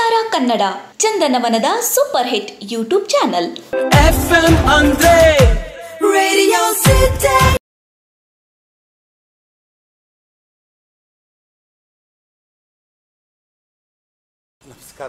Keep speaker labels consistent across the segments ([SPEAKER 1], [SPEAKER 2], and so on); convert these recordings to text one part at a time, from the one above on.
[SPEAKER 1] ವಿಸ್ತಾರ ಕನ್ನಡ ಚಂದನವನದ super hit YouTube channel
[SPEAKER 2] FM ಅಂದ್ರೆ
[SPEAKER 1] radio city
[SPEAKER 3] ನಮಸ್ಕಾರ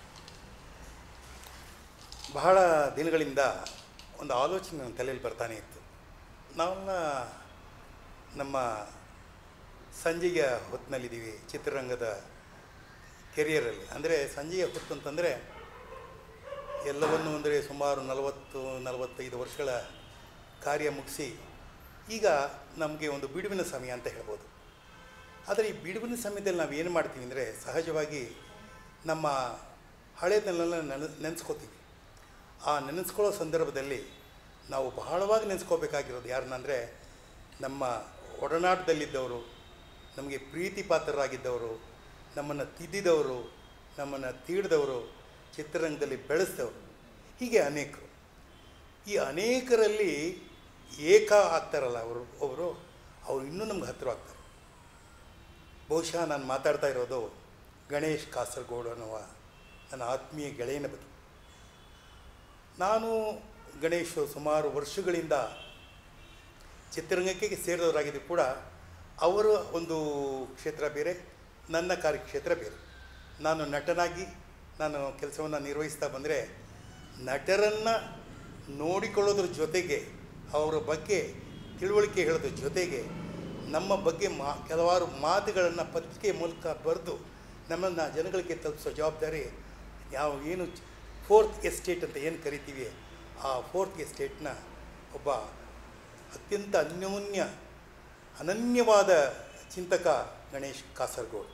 [SPEAKER 3] ಬಹಳ ದಿನಗಳಿಂದ ಒಂದು ಆಲೋಚನೆ ನನ್ನ ತಲೆಯಲ್ಲಿ ಬರ್ತಾನೆ ಇತ್ತು ನಾವೆಲ್ಲ ನಮ್ಮ ಸಂಜೆಯ ಹೊತ್ತಿನಲ್ಲಿದ್ದೀವಿ ಚಿತ್ರರಂಗದ ಕೆರಿಯರಲ್ಲಿ ಅಂದರೆ ಸಂಜೆಯ ಹೊತ್ತು ಅಂತಂದರೆ ಎಲ್ಲವನ್ನು ಅಂದರೆ ಸುಮಾರು ನಲವತ್ತು ನಲವತ್ತೈದು ವರ್ಷಗಳ ಕಾರ್ಯ ಮುಗಿಸಿ ಈಗ ನಮಗೆ ಒಂದು ಬಿಡುವಿನ ಸಮಯ ಅಂತ ಹೇಳ್ಬೋದು ಆದರೆ ಈ ಬಿಡುವಿನ ಸಮಯದಲ್ಲಿ ನಾವು ಏನು ಮಾಡ್ತೀವಿ ಅಂದರೆ ಸಹಜವಾಗಿ ನಮ್ಮ ಹಳೆಯದನ್ನೆಲ್ಲ ನೆನ ನೆನೆಸ್ಕೋತೀವಿ ಆ ನೆನೆಸ್ಕೊಳ್ಳೋ ಸಂದರ್ಭದಲ್ಲಿ ನಾವು ಬಹಳವಾಗಿ ನೆನೆಸ್ಕೋಬೇಕಾಗಿರೋದು ಯಾರನ್ನ ಅಂದರೆ ನಮ್ಮ ಒಡನಾಟದಲ್ಲಿದ್ದವರು ನಮಗೆ ಪ್ರೀತಿ ಪಾತ್ರರಾಗಿದ್ದವರು ನಮ್ಮನ್ನು ತಿದ್ದಿದವರು ನಮ್ಮನ್ನು ತೀಡಿದವರು ಚಿತ್ರರಂಗದಲ್ಲಿ ಬೆಳೆಸಿದವರು ಹೀಗೆ ಅನೇಕರು ಈ ಅನೇಕರಲ್ಲಿ ಏಕ ಆಗ್ತಾರಲ್ಲ ಅವರು ಅವರು ಅವರು ಇನ್ನೂ ನಮ್ಗೆ ಹತ್ತಿರ ಆಗ್ತಾರೆ ಬಹುಶಃ ನಾನು ಮಾತಾಡ್ತಾ ಇರೋದು ಗಣೇಶ್ ಕಾಸರಗೋಡು ಅನ್ನುವ ನನ್ನ ಆತ್ಮೀಯ ಗೆಳೆಯನ ಬಗ್ಗೆ ನಾನು ಗಣೇಶ್ ಸುಮಾರು ವರ್ಷಗಳಿಂದ ಚಿತ್ರರಂಗಕ್ಕೆ ಸೇರಿದವರಾಗಿದ್ದು ಕೂಡ ಅವರ ಒಂದು ಕ್ಷೇತ್ರ ಬೇರೆ ನನ್ನ ಕಾರ್ಯಕ್ಷೇತ್ರ ಬೇರೆ ನಾನು ನಟನಾಗಿ ನಾನು ಕೆಲಸವನ್ನು ನಿರ್ವಹಿಸ್ತಾ ಬಂದರೆ ನಟರನ್ನು ನೋಡಿಕೊಳ್ಳೋದ್ರ ಜೊತೆಗೆ ಅವರ ಬಗ್ಗೆ ತಿಳುವಳಿಕೆ ಹೇಳೋದ್ರ ಜೊತೆಗೆ ನಮ್ಮ ಬಗ್ಗೆ ಮಾ ಕೆಲವಾರು ಮಾತುಗಳನ್ನು ಪತ್ರಿಕೆ ಮೂಲಕ ಬರೆದು ನಮ್ಮನ್ನು ಜನಗಳಿಗೆ ತಲುಪಿಸೋ ಜವಾಬ್ದಾರಿ ಯಾವ ಏನು ಫೋರ್ತ್ ಎಸ್ಟೇಟ್ ಅಂತ ಏನು ಕರಿತೀವಿ ಆ ಫೋರ್ತ್ ಎಸ್ಟೇಟ್ನ ಒಬ್ಬ ಅತ್ಯಂತ ಅನ್ಯೋನ್ಯ ಅನನ್ಯವಾದ ಚಿಂತಕ ಗಣೇಶ್ ಕಾಸರಗೋಡು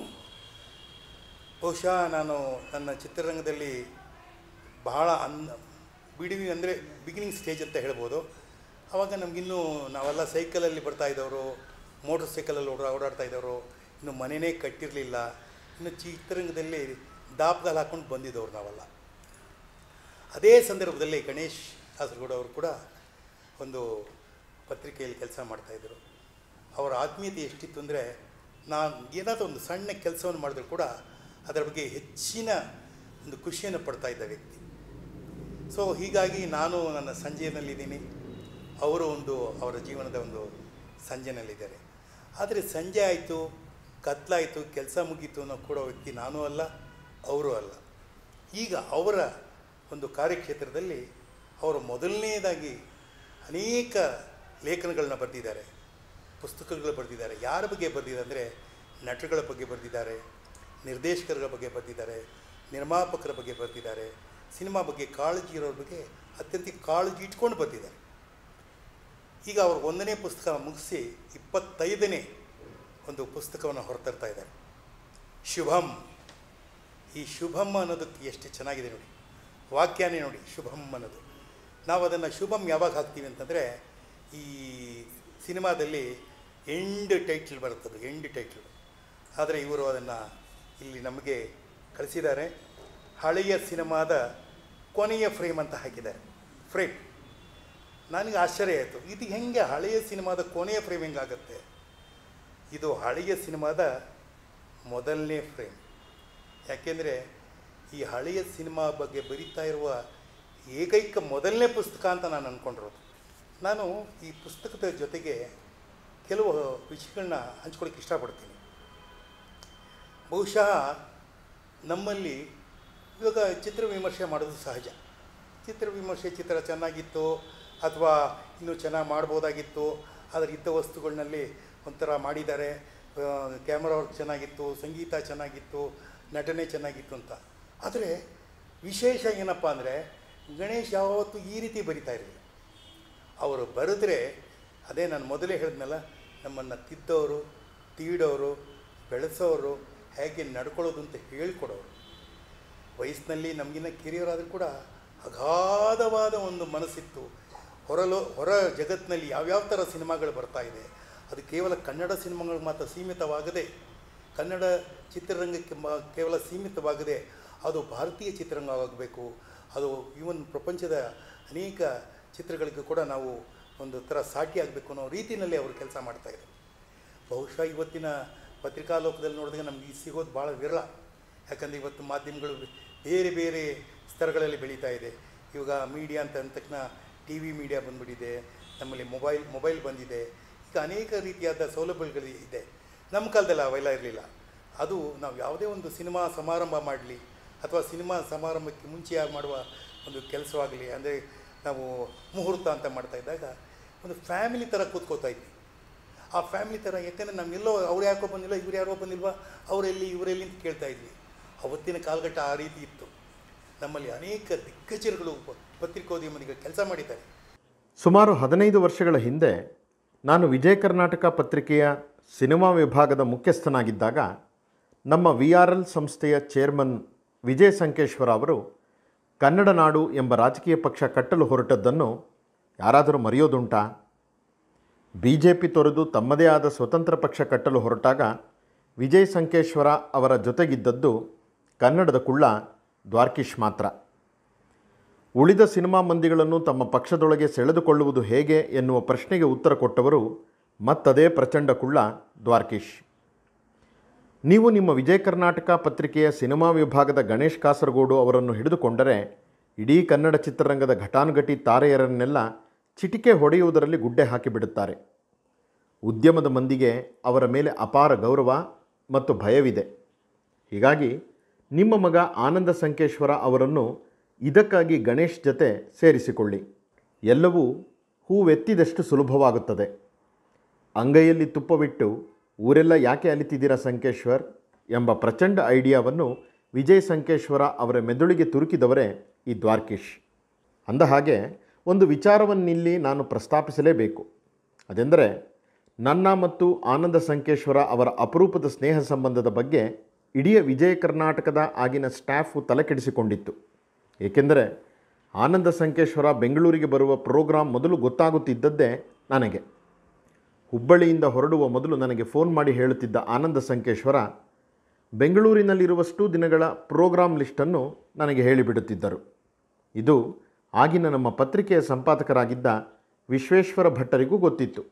[SPEAKER 3] ಬಹುಶಃ ನಾನು ನನ್ನ ಚಿತ್ರರಂಗದಲ್ಲಿ ಬಹಳ ಅನ್ ಬಿಡುವಿ ಅಂದರೆ ಬಿಗಿನಿಂಗ್ ಸ್ಟೇಜ್ ಅಂತ ಹೇಳ್ಬೋದು ಆವಾಗ ನಮಗಿನ್ನೂ ನಾವೆಲ್ಲ ಸೈಕಲಲ್ಲಿ ಬರ್ತಾ ಇದ್ದವರು ಮೋಟರ್ ಸೈಕಲಲ್ಲಿ ಓಡಾ ಓಡಾಡ್ತಾ ಇದ್ದವರು ಇನ್ನು ಮನೆಯೇ ಕಟ್ಟಿರಲಿಲ್ಲ ಇನ್ನು ಚಿತ್ರರಂಗದಲ್ಲಿ ದಾಪಗಾಲ್ ಹಾಕ್ಕೊಂಡು ಬಂದಿದ್ದವ್ರು ನಾವೆಲ್ಲ ಅದೇ ಸಂದರ್ಭದಲ್ಲಿ ಗಣೇಶ್ ಕಾಸರಗೋಡು ಅವರು ಕೂಡ ಒಂದು ಪತ್ರಿಕೆಯಲ್ಲಿ ಕೆಲಸ ಮಾಡ್ತಾಯಿದ್ರು ಅವರ ಆತ್ಮೀಯತೆ ಎಷ್ಟಿತ್ತು ಅಂದರೆ ನಾನು ಏನಾದರೂ ಒಂದು ಸಣ್ಣ ಕೆಲಸವನ್ನು ಮಾಡಿದ್ರು ಕೂಡ ಅದರ ಬಗ್ಗೆ ಹೆಚ್ಚಿನ ಒಂದು ಖುಷಿಯನ್ನು ಪಡ್ತಾ ಇದ್ದ ವ್ಯಕ್ತಿ ಸೊ ಹೀಗಾಗಿ ನಾನು ನನ್ನ ಸಂಜೆಯಲ್ಲಿದ್ದೀನಿ ಅವರು ಒಂದು ಅವರ ಜೀವನದ ಒಂದು ಸಂಜೆನಲ್ಲಿದ್ದಾರೆ ಆದರೆ ಸಂಜೆ ಆಯಿತು ಕತ್ಲಾಯಿತು ಕೆಲಸ ಮುಗೀತು ಅನ್ನೋ ಕೊಡೋ ವ್ಯಕ್ತಿ ನಾನೂ ಅಲ್ಲ ಅವರು ಅಲ್ಲ ಈಗ ಅವರ ಒಂದು ಕಾರ್ಯಕ್ಷೇತ್ರದಲ್ಲಿ ಅವರು ಮೊದಲನೇದಾಗಿ ಅನೇಕ ಲೇಖನಗಳನ್ನ ಬರೆದಿದ್ದಾರೆ ಪುಸ್ತಕಗಳು ಬರೆದಿದ್ದಾರೆ ಯಾರ ಬಗ್ಗೆ ಬರೆದಿದ್ದಾರೆ ಅಂದರೆ ನಟಗಳ ಬಗ್ಗೆ ಬರೆದಿದ್ದಾರೆ ನಿರ್ದೇಶಕರ ಬಗ್ಗೆ ಬರೆದಿದ್ದಾರೆ ನಿರ್ಮಾಪಕರ ಬಗ್ಗೆ ಬರೆದಿದ್ದಾರೆ ಸಿನಿಮಾ ಬಗ್ಗೆ ಕಾಳಜಿ ಇರೋರ ಬಗ್ಗೆ ಅತ್ಯಂತ ಕಾಳಜಿ ಇಟ್ಕೊಂಡು ಬರೆದಿದ್ದಾರೆ ಈಗ ಅವರು ಒಂದನೇ ಪುಸ್ತಕ ಮುಗಿಸಿ ಇಪ್ಪತ್ತೈದನೇ ಒಂದು ಪುಸ್ತಕವನ್ನು ಹೊರತರ್ತಾ ಇದ್ದಾರೆ ಶುಭಂ ಈ ಶುಭಂ ಅನ್ನೋದಕ್ಕೆ ಎಷ್ಟು ಚೆನ್ನಾಗಿದೆ ನೋಡಿ ವಾಕ್ಯನೇ ನೋಡಿ ಶುಭಂ ಅನ್ನೋದು ನಾವು ಅದನ್ನು ಶುಭಂ ಯಾವಾಗ ಹಾಕ್ತೀವಿ ಅಂತಂದರೆ ಈ ಸಿನಿಮಾದಲ್ಲಿ ಎಂಡ್ ಟೈಟ್ಲ್ ಬರುತ್ತದೆ ಎಂಡ್ ಟೈಟ್ಲ್ ಆದರೆ ಇವರು ಅದನ್ನು ಇಲ್ಲಿ ನಮಗೆ ಕಳಿಸಿದ್ದಾರೆ ಹಳೆಯ ಸಿನಿಮಾದ ಕೊನೆಯ ಫ್ರೇಮ್ ಅಂತ ಹಾಕಿದ್ದಾರೆ ಫ್ರೇಮ್ ನನಗೆ ಆಶ್ಚರ್ಯ ಆಯಿತು ಇದು ಹೆಂಗೆ ಹಳೆಯ ಸಿನಿಮಾದ ಕೊನೆಯ ಫ್ರೇಮ್ ಹೆಂಗಾಗುತ್ತೆ ಇದು ಹಳೆಯ ಸಿನಿಮಾದ ಮೊದಲನೇ ಫ್ರೇಮ್ ಯಾಕೆಂದರೆ ಈ ಹಳೆಯ ಸಿನಿಮಾ ಬಗ್ಗೆ ಬರೀತಾ ಇರುವ ಏಕೈಕ ಮೊದಲನೇ ಪುಸ್ತಕ ಅಂತ ನಾನು ಅಂದ್ಕೊಂಡಿರೋದು ನಾನು ಈ ಪುಸ್ತಕದ ಜೊತೆಗೆ ಕೆಲವು ವಿಷಯಗಳನ್ನ ಹಂಚ್ಕೊಳ್ಳಿಕ್ಕೆ ಇಷ್ಟಪಡ್ತೀನಿ ಬಹುಶಃ ನಮ್ಮಲ್ಲಿ ಇವಾಗ ಚಿತ್ರ ವಿಮರ್ಶೆ ಮಾಡೋದು ಸಹಜ ಚಿತ್ರ ವಿಮರ್ಶೆ ಚಿತ್ರ ಚೆನ್ನಾಗಿತ್ತು ಅಥವಾ ಇನ್ನೂ ಚೆನ್ನಾಗಿ ಮಾಡ್ಬೋದಾಗಿತ್ತು ಆದರೆ ಇದ್ದ ವಸ್ತುಗಳಿನಲ್ಲಿ ಒಂಥರ ಮಾಡಿದ್ದಾರೆ ಕ್ಯಾಮ್ರಾ ವರ್ಕ್ ಚೆನ್ನಾಗಿತ್ತು ಸಂಗೀತ ಚೆನ್ನಾಗಿತ್ತು ನಟನೆ ಚೆನ್ನಾಗಿತ್ತು ಅಂತ ಆದರೆ ವಿಶೇಷ ಏನಪ್ಪ ಅಂದರೆ ಗಣೇಶ್ ಯಾವತ್ತೂ ಈ ರೀತಿ ಬರಿತಾ ಇರಲಿಲ್ಲ ಅವರು ಬರೆದ್ರೆ ಅದೇ ನಾನು ಮೊದಲೇ ಹೇಳಿದ್ನಲ್ಲ ನಮ್ಮನ್ನು ತಿದ್ದವರು ತೀಡೋರು ಬೆಳೆಸೋರು ಹೇಗೆ ನಡ್ಕೊಳ್ಳೋದು ಅಂತ ಹೇಳ್ಕೊಡೋರು ವಯಸ್ಸಿನಲ್ಲಿ ನಮಗಿನ್ನ ಕಿರಿಯರಾದರೂ ಕೂಡ ಅಗಾಧವಾದ ಒಂದು ಮನಸ್ಸಿತ್ತು ಹೊರಲೋ ಹೊರ ಜಗತ್ತಿನಲ್ಲಿ ಯಾವ್ಯಾವ ಥರ ಸಿನಿಮಾಗಳು ಬರ್ತಾ ಇದೆ ಅದು ಕೇವಲ ಕನ್ನಡ ಸಿನಿಮಾಗಳಿಗೆ ಮಾತ್ರ ಸೀಮಿತವಾಗದೆ ಕನ್ನಡ ಚಿತ್ರರಂಗಕ್ಕೆ ಮ ಕೇವಲ ಸೀಮಿತವಾಗದೆ ಅದು ಭಾರತೀಯ ಚಿತ್ರರಂಗವಾಗಬೇಕು ಅದು ಇವನ್ ಪ್ರಪಂಚದ ಅನೇಕ ಚಿತ್ರಗಳಿಗೂ ಕೂಡ ನಾವು ಒಂದು ಥರ ಸಾಟಿ ಆಗಬೇಕು ಅನ್ನೋ ರೀತಿಯಲ್ಲಿ ಅವರು ಕೆಲಸ ಮಾಡ್ತಾಯಿದ್ರು ಬಹುಶಃ ಇವತ್ತಿನ ಪತ್ರಿಕಾ ಲೋಕದಲ್ಲಿ ನೋಡಿದಾಗ ನಮ್ಗೆ ಈ ಸಿಗೋದು ಭಾಳ ವಿರಳ ಯಾಕಂದರೆ ಇವತ್ತು ಮಾಧ್ಯಮಗಳು ಬೇರೆ ಬೇರೆ ಸ್ತರಗಳಲ್ಲಿ ಬೆಳೀತಾ ಇದೆ ಇವಾಗ ಮೀಡಿಯಾ ಅಂತ ಅಂದ ತಕ್ಷಣ ಟಿ ವಿ ಮೀಡಿಯಾ ಬಂದ್ಬಿಟ್ಟಿದೆ ನಮ್ಮಲ್ಲಿ ಮೊಬೈಲ್ ಮೊಬೈಲ್ ಬಂದಿದೆ ಈಗ ಅನೇಕ ರೀತಿಯಾದ ಸೌಲಭ್ಯಗಳು ಇದೆ ನಮ್ಮ ಕಾಲದಲ್ಲಿ ಅವೆಲ್ಲ ಇರಲಿಲ್ಲ ಅದು ನಾವು ಯಾವುದೇ ಒಂದು ಸಿನಿಮಾ ಸಮಾರಂಭ ಮಾಡಲಿ ಅಥವಾ ಸಿನಿಮಾ ಸಮಾರಂಭಕ್ಕೆ ಮುಂಚೆಯಾಗಿ ಮಾಡುವ ಒಂದು ಕೆಲಸವಾಗಲಿ ಅಂದರೆ ನಾವು ಮುಹೂರ್ತ ಅಂತ ಮಾಡ್ತಾ ಇದ್ದಾಗ ಒಂದು ಫ್ಯಾಮಿಲಿ ಥರ ಕೂತ್ಕೋತಾ ಇದ್ವಿ ಆ ಫ್ಯಾಮಿಲಿ ಥರ ಯಾಕಂದರೆ ನಮ್ಮೆಲ್ಲೋ ಅವ್ರು ಯಾಕೋ ಬಂದಿಲ್ಲ ಇವ್ರು ಯಾರೋ ಬಂದಿಲ್ವಾ ಅವರೆಲ್ಲಿ ಇವರೆಲ್ಲಿ ಅಂತ ಕೇಳ್ತಾ ಇದ್ವಿ ಅವತ್ತಿನ ಕಾಲಘಟ್ಟ ಆ ರೀತಿ ಇತ್ತು ನಮ್ಮಲ್ಲಿ ಅನೇಕ ದಿಗ್ಗಜರುಗಳು ಪ- ಪತ್ರಿಕೋದ್ಯಮನಿಗೆ ಕೆಲಸ ಮಾಡಿದ್ದಾರೆ
[SPEAKER 4] ಸುಮಾರು ಹದಿನೈದು ವರ್ಷಗಳ ಹಿಂದೆ ನಾನು ವಿಜಯ ಕರ್ನಾಟಕ ಪತ್ರಿಕೆಯ ಸಿನಿಮಾ ವಿಭಾಗದ ಮುಖ್ಯಸ್ಥನಾಗಿದ್ದಾಗ ನಮ್ಮ ವಿ ಆರ್ ಎಲ್ ಸಂಸ್ಥೆಯ ಚೇರ್ಮನ್ ವಿಜಯ್ ಸಂಕೇಶ್ವರ ಅವರು ಕನ್ನಡ ನಾಡು ಎಂಬ ರಾಜಕೀಯ ಪಕ್ಷ ಕಟ್ಟಲು ಹೊರಟದ್ದನ್ನು ಯಾರಾದರೂ ಮರೆಯೋದುಂಟಾ ಬಿ ಜೆ ಪಿ ತೊರೆದು ತಮ್ಮದೇ ಆದ ಸ್ವತಂತ್ರ ಪಕ್ಷ ಕಟ್ಟಲು ಹೊರಟಾಗ ವಿಜಯ್ ಸಂಕೇಶ್ವರ ಅವರ ಜೊತೆಗಿದ್ದದ್ದು ಕನ್ನಡದ ಕುಳ್ಳ ದ್ವಾರ್ಕಿಶ್ ಮಾತ್ರ ಉಳಿದ ಸಿನಿಮಾ ಮಂದಿಗಳನ್ನು ತಮ್ಮ ಪಕ್ಷದೊಳಗೆ ಸೆಳೆದುಕೊಳ್ಳುವುದು ಹೇಗೆ ಎನ್ನುವ ಪ್ರಶ್ನೆಗೆ ಉತ್ತರ ಕೊಟ್ಟವರು ಮತ್ತದೇ ಪ್ರಚಂಡ ಕುಳ್ಳ ದ್ವಾರ್ಕಿಶ್ ನೀವು ನಿಮ್ಮ ವಿಜಯ ಕರ್ನಾಟಕ ಪತ್ರಿಕೆಯ ಸಿನಿಮಾ ವಿಭಾಗದ ಗಣೇಶ್ ಕಾಸರಗೋಡು ಅವರನ್ನು ಹಿಡಿದುಕೊಂಡರೆ ಇಡೀ ಕನ್ನಡ ಚಿತ್ರರಂಗದ ಘಟಾನುಘಟಿ ತಾರೆಯರನ್ನೆಲ್ಲ ಚಿಟಿಕೆ ಹೊಡೆಯುವುದರಲ್ಲಿ ಗುಡ್ಡೆ ಹಾಕಿಬಿಡುತ್ತಾರೆ ಉದ್ಯಮದ ಮಂದಿಗೆ ಅವರ ಮೇಲೆ ಅಪಾರ ಗೌರವ ಮತ್ತು ಭಯವಿದೆ ಹೀಗಾಗಿ ನಿಮ್ಮ ಮಗ ಆನಂದ ಸಂಕೇಶ್ವರ ಅವರನ್ನು ಇದಕ್ಕಾಗಿ ಗಣೇಶ್ ಜತೆ ಸೇರಿಸಿಕೊಳ್ಳಿ ಎಲ್ಲವೂ ಹೂವೆತ್ತಿದಷ್ಟು ಸುಲಭವಾಗುತ್ತದೆ ಅಂಗೈಯಲ್ಲಿ ತುಪ್ಪವಿಟ್ಟು ಊರೆಲ್ಲ ಯಾಕೆ ಅಲಿತಿದ್ದೀರಾ ಸಂಕೇಶ್ವರ್ ಎಂಬ ಪ್ರಚಂಡ ಐಡಿಯಾವನ್ನು ವಿಜಯ್ ಸಂಕೇಶ್ವರ ಅವರ ಮೆದುಳಿಗೆ ತುರುಕಿದವರೇ ಈ ದ್ವಾರ್ಕಿಶ್ ಅಂದ ಹಾಗೆ ಒಂದು ವಿಚಾರವನ್ನಿಲ್ಲಿ ನಾನು ಪ್ರಸ್ತಾಪಿಸಲೇಬೇಕು ಅದೆಂದರೆ ನನ್ನ ಮತ್ತು ಆನಂದ ಸಂಕೇಶ್ವರ ಅವರ ಅಪರೂಪದ ಸ್ನೇಹ ಸಂಬಂಧದ ಬಗ್ಗೆ ಇಡೀ ವಿಜಯ ಕರ್ನಾಟಕದ ಆಗಿನ ಸ್ಟಾಫು ತಲೆಕೆಡಿಸಿಕೊಂಡಿತ್ತು ಏಕೆಂದರೆ ಆನಂದ ಸಂಕೇಶ್ವರ ಬೆಂಗಳೂರಿಗೆ ಬರುವ ಪ್ರೋಗ್ರಾಂ ಮೊದಲು ಗೊತ್ತಾಗುತ್ತಿದ್ದದ್ದೇ ನನಗೆ ಹುಬ್ಬಳ್ಳಿಯಿಂದ ಹೊರಡುವ ಮೊದಲು ನನಗೆ ಫೋನ್ ಮಾಡಿ ಹೇಳುತ್ತಿದ್ದ ಆನಂದ ಸಂಕೇಶ್ವರ ಬೆಂಗಳೂರಿನಲ್ಲಿರುವಷ್ಟು ದಿನಗಳ ಪ್ರೋಗ್ರಾಂ ಲಿಸ್ಟನ್ನು ನನಗೆ ಹೇಳಿಬಿಡುತ್ತಿದ್ದರು ಇದು ಆಗಿನ ನಮ್ಮ ಪತ್ರಿಕೆಯ ಸಂಪಾದಕರಾಗಿದ್ದ ವಿಶ್ವೇಶ್ವರ ಭಟ್ಟರಿಗೂ ಗೊತ್ತಿತ್ತು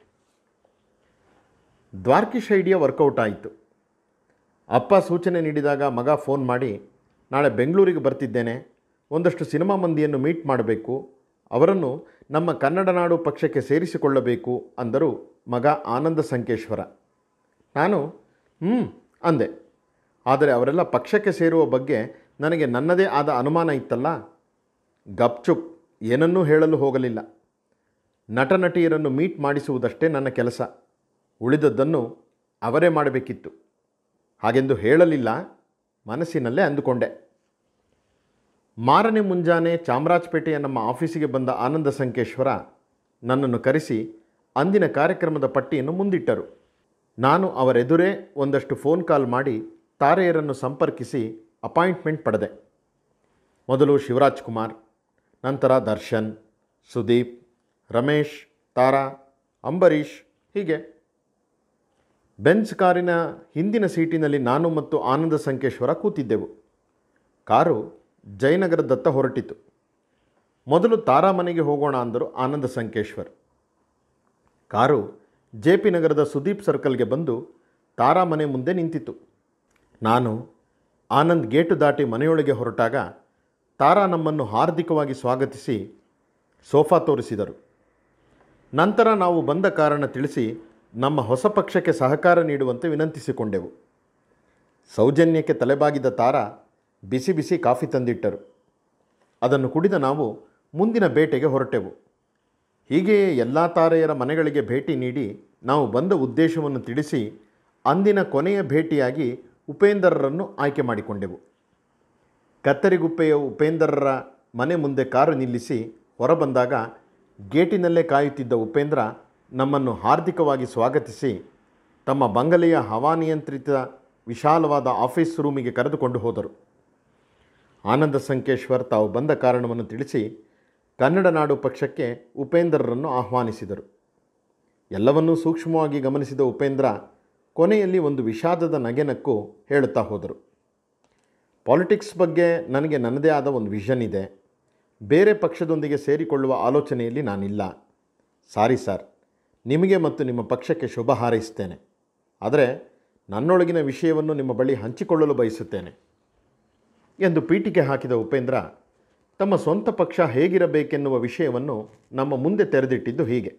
[SPEAKER 4] ದ್ವಾರ್ಕಿಶ್ ಐಡಿಯಾ ವರ್ಕೌಟ್ ಆಯಿತು ಅಪ್ಪ ಸೂಚನೆ ನೀಡಿದಾಗ ಮಗ ಫೋನ್ ಮಾಡಿ ನಾಳೆ ಬೆಂಗಳೂರಿಗೆ ಬರ್ತಿದ್ದೇನೆ ಒಂದಷ್ಟು ಸಿನಿಮಾ ಮಂದಿಯನ್ನು ಮೀಟ್ ಮಾಡಬೇಕು ಅವರನ್ನು ನಮ್ಮ ಕನ್ನಡ ನಾಡು ಪಕ್ಷಕ್ಕೆ ಸೇರಿಸಿಕೊಳ್ಳಬೇಕು ಅಂದರು ಮಗ ಆನಂದ ಸಂಕೇಶ್ವರ ನಾನು ಹ್ಞೂ ಅಂದೆ ಆದರೆ ಅವರೆಲ್ಲ ಪಕ್ಷಕ್ಕೆ ಸೇರುವ ಬಗ್ಗೆ ನನಗೆ ನನ್ನದೇ ಆದ ಅನುಮಾನ ಇತ್ತಲ್ಲ ಗಪ್ಚುಪ್ ಏನನ್ನೂ ಹೇಳಲು ಹೋಗಲಿಲ್ಲ ನಟ ನಟಿಯರನ್ನು ಮೀಟ್ ಮಾಡಿಸುವುದಷ್ಟೇ ನನ್ನ ಕೆಲಸ ಉಳಿದದ್ದನ್ನು ಅವರೇ ಮಾಡಬೇಕಿತ್ತು ಹಾಗೆಂದು ಹೇಳಲಿಲ್ಲ ಮನಸ್ಸಿನಲ್ಲೇ ಅಂದುಕೊಂಡೆ ಮಾರನೇ ಮುಂಜಾನೆ ಚಾಮರಾಜಪೇಟೆಯ ನಮ್ಮ ಆಫೀಸಿಗೆ ಬಂದ ಆನಂದ ಸಂಕೇಶ್ವರ ನನ್ನನ್ನು ಕರೆಸಿ ಅಂದಿನ ಕಾರ್ಯಕ್ರಮದ ಪಟ್ಟಿಯನ್ನು ಮುಂದಿಟ್ಟರು ನಾನು ಅವರೆದುರೇ ಒಂದಷ್ಟು ಫೋನ್ ಕಾಲ್ ಮಾಡಿ ತಾರೆಯರನ್ನು ಸಂಪರ್ಕಿಸಿ ಅಪಾಯಿಂಟ್ಮೆಂಟ್ ಪಡೆದೆ ಮೊದಲು ಶಿವರಾಜ್ ಕುಮಾರ್ ನಂತರ ದರ್ಶನ್ ಸುದೀಪ್ ರಮೇಶ್ ತಾರಾ ಅಂಬರೀಷ್ ಹೀಗೆ ಬೆಂಚ್ ಕಾರಿನ ಹಿಂದಿನ ಸೀಟಿನಲ್ಲಿ ನಾನು ಮತ್ತು ಆನಂದ ಸಂಕೇಶ್ವರ ಕೂತಿದ್ದೆವು ಕಾರು ಜಯನಗರದತ್ತ ಹೊರಟಿತು ಮೊದಲು ತಾರಾ ಮನೆಗೆ ಹೋಗೋಣ ಅಂದರು Anand Sankeshwar car J P ನಗರದ ಸುದೀಪ್ ಸರ್ಕಲ್ಗೆ ಬಂದು ತಾರಾ ಮನೆ ಮುಂದೆ ನಿಂತಿತು ನಾನು ಆನಂದ್ ಗೇಟು ದಾಟಿ ಮನೆಯೊಳಗೆ ಹೊರಟಾಗ ತಾರಾ ನಮ್ಮನ್ನು ಹಾರ್ದಿಕವಾಗಿ ಸ್ವಾಗತಿಸಿ ಸೋಫಾ ತೋರಿಸಿದರು ನಂತರ ನಾವು ಬಂದ ಕಾರಣ ತಿಳಿಸಿ ನಮ್ಮ ಹೊಸ ಪಕ್ಷಕ್ಕೆ ಸಹಕಾರ ನೀಡುವಂತೆ ವಿನಂತಿಸಿಕೊಂಡೆವು ಸೌಜನ್ಯಕ್ಕೆ ತಲೆಬಾಗಿದ ತಾರಾ ಬಿಸಿ ಬಿಸಿ ಕಾಫಿ ತಂದಿಟ್ಟರು ಅದನ್ನು ಕುಡಿದ ನಾವು ಮುಂದಿನ ಬೇಟೆಗೆ ಹೊರಟೆವು ಹೀಗೆಯೇ ಎಲ್ಲ ತಾರೆಯರ ಮನೆಗಳಿಗೆ ಭೇಟಿ ನೀಡಿ ನಾವು ಬಂದ ಉದ್ದೇಶವನ್ನು ತಿಳಿಸಿ ಅಂದಿನ ಕೊನೆಯ ಭೇಟಿಯಾಗಿ ಉಪೇಂದರರನ್ನು ಆಯ್ಕೆ ಮಾಡಿಕೊಂಡೆವು ಕತ್ತರಿಗುಪ್ಪೆಯ ಉಪೇಂದರರ ಮನೆ ಮುಂದೆ ಕಾರು ನಿಲ್ಲಿಸಿ ಹೊರಬಂದಾಗ ಗೇಟಿನಲ್ಲೇ ಕಾಯುತ್ತಿದ್ದ ಉಪೇಂದ್ರ ನಮ್ಮನ್ನು ಹಾರ್ದಿಕವಾಗಿ ಸ್ವಾಗತಿಸಿ ತಮ್ಮ ಬಂಗಲೆಯ ಹವಾನಿಯಂತ್ರಿತ ವಿಶಾಲವಾದ ಆಫೀಸ್ ರೂಮಿಗೆ ಕರೆದುಕೊಂಡು ಹೋದರು ಆನಂದ ಸಂಕೇಶ್ವರ್ ತಾವು ಬಂದ ಕಾರಣವನ್ನು ತಿಳಿಸಿ ಕನ್ನಡ ನಾಡು ಪಕ್ಷಕ್ಕೆ ಉಪೇಂದ್ರರನ್ನು ಆಹ್ವಾನಿಸಿದರು ಎಲ್ಲವನ್ನೂ ಸೂಕ್ಷ್ಮವಾಗಿ ಗಮನಿಸಿದ ಉಪೇಂದ್ರ ಕೊನೆಯಲ್ಲಿ ಒಂದು ವಿಷಾದದ ನಗೆನಕ್ಕೂ ಹೇಳುತ್ತಾ ಹೋದರು ಪಾಲಿಟಿಕ್ಸ್ ಬಗ್ಗೆ ನನಗೆ ನನ್ನದೇ ಆದ ಒಂದು ವಿಷನ್ ಇದೆ ಬೇರೆ ಪಕ್ಷದೊಂದಿಗೆ ಸೇರಿಕೊಳ್ಳುವ ಆಲೋಚನೆಯಲ್ಲಿ ನಾನಿಲ್ಲ ಸಾರಿ ಸರ್ ನಿಮಗೆ ಮತ್ತು ನಿಮ್ಮ ಪಕ್ಷಕ್ಕೆ ಶುಭ ಹಾರೈಸ್ತೇನೆ ಆದರೆ ನನ್ನೊಳಗಿನ ವಿಷಯವನ್ನು ನಿಮ್ಮ ಬಳಿ ಹಂಚಿಕೊಳ್ಳಲು ಬಯಸುತ್ತೇನೆ ಎಂದು ಪೀಠಿಕೆ ಹಾಕಿದ ಉಪೇಂದ್ರ ತಮ್ಮ ಸ್ವಂತ ಪಕ್ಷ ಹೇಗಿರಬೇಕೆನ್ನುವ ವಿಷಯವನ್ನು ನಮ್ಮ ಮುಂದೆ ತೆರೆದಿಟ್ಟಿದ್ದು ಹೀಗೆ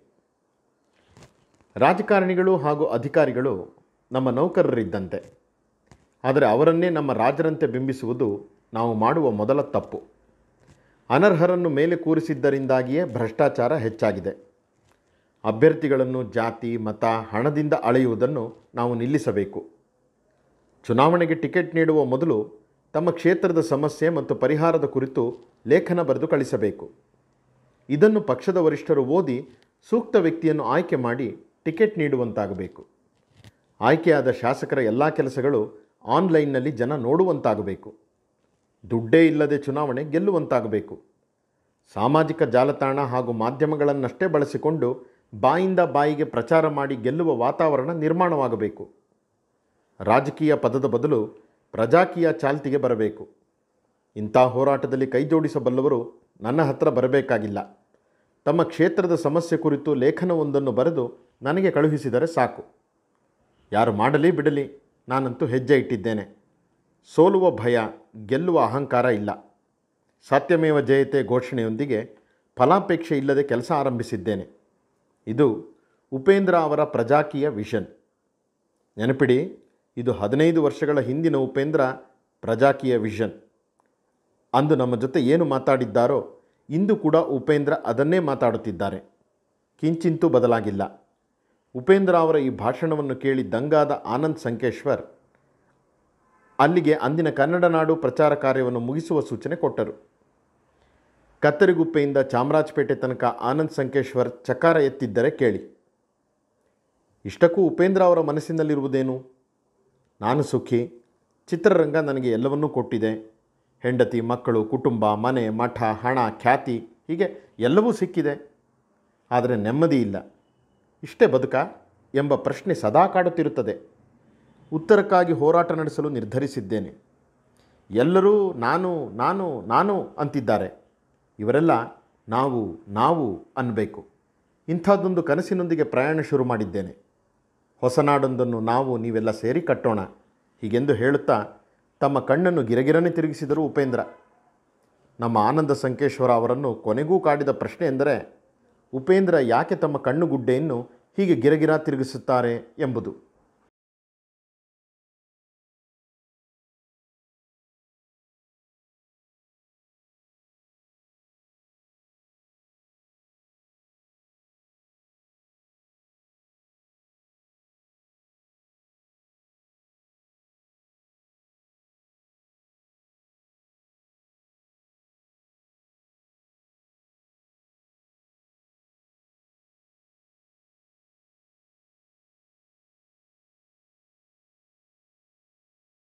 [SPEAKER 4] ರಾಜಕಾರಣಿಗಳು ಹಾಗೂ ಅಧಿಕಾರಿಗಳು ನಮ್ಮ ನೌಕರರಿದ್ದಂತೆ ಆದರೆ ಅವರನ್ನೇ ನಮ್ಮ ರಾಜರಂತೆ ಬಿಂಬಿಸುವುದು ನಾವು ಮಾಡುವ ಮೊದಲ ತಪ್ಪು ಅನರ್ಹರನ್ನು ಮೇಲೆ ಕೂರಿಸಿದ್ದರಿಂದಾಗಿಯೇ ಭ್ರಷ್ಟಾಚಾರ ಹೆಚ್ಚಾಗಿದೆ ಅಭ್ಯರ್ಥಿಗಳನ್ನು ಜಾತಿ ಮತ ಹಣದಿಂದ ಅಳೆಯುವುದನ್ನು ನಾವು ನಿಲ್ಲಿಸಬೇಕು ಚುನಾವಣೆಗೆ ಟಿಕೆಟ್ ನೀಡುವ ಮೊದಲು ತಮ್ಮ ಕ್ಷೇತ್ರದ ಸಮಸ್ಯೆ ಮತ್ತು ಪರಿಹಾರದ ಕುರಿತು ಲೇಖನ ಬರೆದು ಕಳಿಸಬೇಕು ಇದನ್ನು ಪಕ್ಷದ ವರಿಷ್ಠರು ಓದಿ ಸೂಕ್ತ ವ್ಯಕ್ತಿಯನ್ನು ಆಯ್ಕೆ ಮಾಡಿ ಟಿಕೆಟ್ ನೀಡುವಂತಾಗಬೇಕು ಆಯ್ಕೆಯಾದ ಶಾಸಕರ ಎಲ್ಲ ಕೆಲಸಗಳು ಆನ್ಲೈನ್ನಲ್ಲಿ ಜನ ನೋಡುವಂತಾಗಬೇಕು ದುಡ್ಡೇ ಇಲ್ಲದೆ ಚುನಾವಣೆ ಗೆಲ್ಲುವಂತಾಗಬೇಕು ಸಾಮಾಜಿಕ ಜಾಲತಾಣ ಹಾಗೂ ಮಾಧ್ಯಮಗಳನ್ನಷ್ಟೇ ಬಳಸಿಕೊಂಡು ಬಾಯಿಂದ ಬಾಯಿಗೆ ಪ್ರಚಾರ ಮಾಡಿ ಗೆಲ್ಲುವ ವಾತಾವರಣ ನಿರ್ಮಾಣವಾಗಬೇಕು ರಾಜಕೀಯ ಪದದ ಬದಲು ಪ್ರಜಾಕೀಯ ಚಾಲ್ತಿಗೆ ಬರಬೇಕು ಇಂಥ ಹೋರಾಟದಲ್ಲಿ ಕೈಜೋಡಿಸಬಲ್ಲವರು ನನ್ನ ಹತ್ರ ಬರಬೇಕಾಗಿಲ್ಲ ತಮ್ಮ ಕ್ಷೇತ್ರದ ಸಮಸ್ಯೆ ಕುರಿತು ಲೇಖನವೊಂದನ್ನು ಬರೆದು ನನಗೆ ಕಳುಹಿಸಿದರೆ ಸಾಕು ಯಾರು ಮಾಡಲಿ ಬಿಡಲಿ ನಾನಂತೂ ಹೆಜ್ಜೆ ಇಟ್ಟಿದ್ದೇನೆ ಸೋಲುವ ಭಯ ಗೆಲ್ಲುವ ಅಹಂಕಾರ ಇಲ್ಲ ಸತ್ಯಮೇವ ಜಯತೆ ಘೋಷಣೆಯೊಂದಿಗೆ ಫಲಾಪೇಕ್ಷೆ ಇಲ್ಲದೆ ಕೆಲಸ ಆರಂಭಿಸಿದ್ದೇನೆ ಇದು ಉಪೇಂದ್ರ ಅವರ ಪ್ರಜಾಕೀಯ ವಿಷನ್ ನೆನಪಿಡಿ ಇದು ಹದಿನೈದು ವರ್ಷಗಳ ಹಿಂದಿನ ಉಪೇಂದ್ರ ಪ್ರಜಾಕೀಯ ವಿಷನ್ ಅಂದು ನಮ್ಮ ಜೊತೆ ಏನು ಮಾತಾಡಿದ್ದಾರೋ ಇಂದು ಕೂಡ ಉಪೇಂದ್ರ ಅದನ್ನೇ ಮಾತಾಡುತ್ತಿದ್ದಾರೆ ಕಿಂಚಿಂತೂ ಬದಲಾಗಿಲ್ಲ ಉಪೇಂದ್ರ ಅವರ ಈ ಭಾಷಣವನ್ನು ಕೇಳಿ ದಂಗಾದ ಆನಂದ್ ಸಂಕೇಶ್ವರ್ ಅಲ್ಲಿಗೆ ಅಂದಿನ ಕನ್ನಡ ನಾಡು ಪ್ರಚಾರ ಕಾರ್ಯವನ್ನು ಮುಗಿಸುವ ಸೂಚನೆ ಕೊಟ್ಟರು ಕತ್ತರಿಗುಪ್ಪೆಯಿಂದ ಚಾಮರಾಜಪೇಟೆ ತನಕ ಆನಂದ್ ಸಂಕೇಶ್ವರ್ ಚಕಾರ ಎತ್ತಿದ್ದರೆ ಕೇಳಿ ಇಷ್ಟಕ್ಕೂ ಉಪೇಂದ್ರ ಅವರ ಮನಸ್ಸಿನಲ್ಲಿರುವುದೇನು ನಾನು ಸುಖಿ ಚಿತ್ರರಂಗ ನನಗೆ ಎಲ್ಲವನ್ನೂ ಕೊಟ್ಟಿದೆ ಹೆಂಡತಿ ಮಕ್ಕಳು ಕುಟುಂಬ ಮನೆ ಮಠ ಹಣ ಖ್ಯಾತಿ ಹೀಗೆ ಎಲ್ಲವೂ ಸಿಕ್ಕಿದೆ ಆದರೆ ನೆಮ್ಮದಿ ಇಲ್ಲ ಇಷ್ಟೇ ಬದುಕಾ ಎಂಬ ಪ್ರಶ್ನೆ ಸದಾ ಕಾಡುತ್ತಿರುತ್ತದೆ ಉತ್ತರಕ್ಕಾಗಿ ಹೋರಾಟ ನಡೆಸಲು ನಿರ್ಧರಿಸಿದ್ದೇನೆ ಎಲ್ಲರೂ ನಾನು ನಾನು ನಾನು ಅಂತಿದ್ದಾರೆ ಇವರೆಲ್ಲ ನಾವು ನಾವು ಅನ್ನಬೇಕು ಇಂಥದ್ದೊಂದು ಕನಸಿನೊಂದಿಗೆ ಪ್ರಯಾಣ ಶುರು ಮಾಡಿದ್ದೇನೆ ಹೊಸನಾಡೊಂದನ್ನು ನಾವು ನೀವೆಲ್ಲ ಸೇರಿ ಕಟ್ಟೋಣ ಹೀಗೆಂದು ಹೇಳುತ್ತಾ ತಮ್ಮ ಕಣ್ಣನ್ನು ಗಿರಗಿರನೆ ತಿರುಗಿಸಿದರು ಉಪೇಂದ್ರ ನಮ್ಮ ಆನಂದ ಸಂಕೇಶ್ವರ ಅವರನ್ನು ಕೊನೆಗೂ ಕಾಡಿದ ಪ್ರಶ್ನೆ ಎಂದರೆ ಉಪೇಂದ್ರ ಯಾಕೆ ತಮ್ಮ ಕಣ್ಣುಗುಡ್ಡೆಯನ್ನು ಹೀಗೆ ಗಿರಗಿರ ತಿರುಗಿಸುತ್ತಾರೆ ಎಂಬುದು